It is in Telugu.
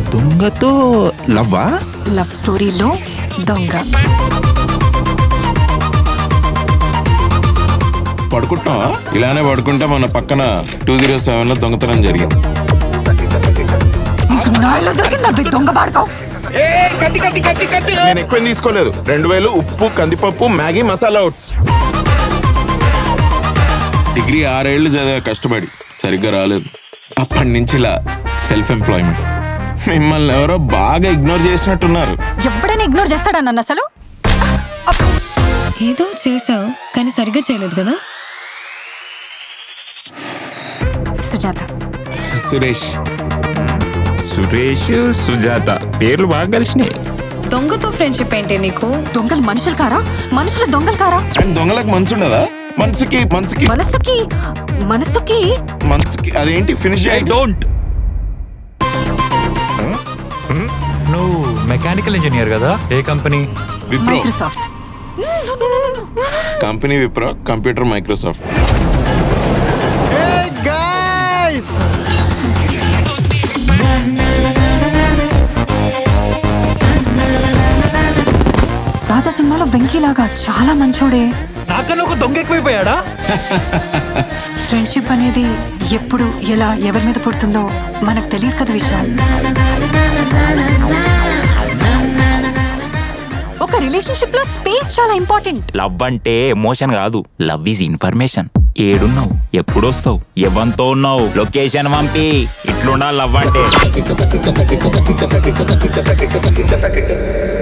దొంగతో లవ్వా లవ్ స్టోరీలో దొంగ పడుకుంటున్నావా ఇలానే పడుకుంటే మన పక్కన టూ జీరో సెవెన్ లో దొంగతనం జరిగింది నాలో దొరికిందా బి దొంగ పాడుకో నేను ఎక్కువ తీసుకోలేదు రెండు వేలు ఉప్పు కందిపప్పు మ్యాగీ మసాలా ఓట్స్ డిగ్రీ ఆరేళ్లు చదివా కష్టపడి సరిగ్గా రాలేదు అప్పటి నుంచి ఇలా సెల్ఫ్ ఎంప్లాయ్మెంట్ మిమ్మల్ని ఎవరో బాగా ఇగ్నోర్ చేసినట్టున్నారు ఎవడైనా ఇగ్నోర్ చేస్తాడా నన్ను అసలు ఏదో చేసావు కానీ సరిగ్గా చేయలేదు కదా సుజాత సురేష్ సురేష్ సుజాత పేర్లు బాగా కలిసినాయి దొంగతో ఫ్రెండ్షిప్ ఏంటి నీకు దొంగలు మనుషులు కారా మనుషులు దొంగలు కారా అండ్ దొంగలకు మనసు ఉండదా మనసుకి మనసుకి మనసుకి మనసుకి మనసుకి అదేంటి ఫినిష్ చేయండి డోంట్ నువ్వు మెకానికల్ ఇంజనీర్ కదా ఏ company Wipro Microsoft company Wipro computer Microsoft Raja సినిమాలో వెంకీలాగా చాలా మంచోడే నాకన్నా ఒక దొంగ ఎక్కువైపోయాడా ఫ్రెండ్షిప్ అనేది ఎప్పుడు ఎలా ఎవరి మీద పుడుతుందో మనకు తెలియదు కదా విశాల్ ఒక రిలేషన్షిప్ లో స్పేస్ చాలా ఇంపార్టెంట్ లవ్ అంటే ఎమోషన్ కాదు లవ్ ఈజ్ ఇన్ఫర్మేషన్ ఏడున్నావు ఎప్పుడు వస్తావు ఎవంతో ఉన్నావు లొకేషన్ పంపి ఇట్లుండాలి లవ్ అంటే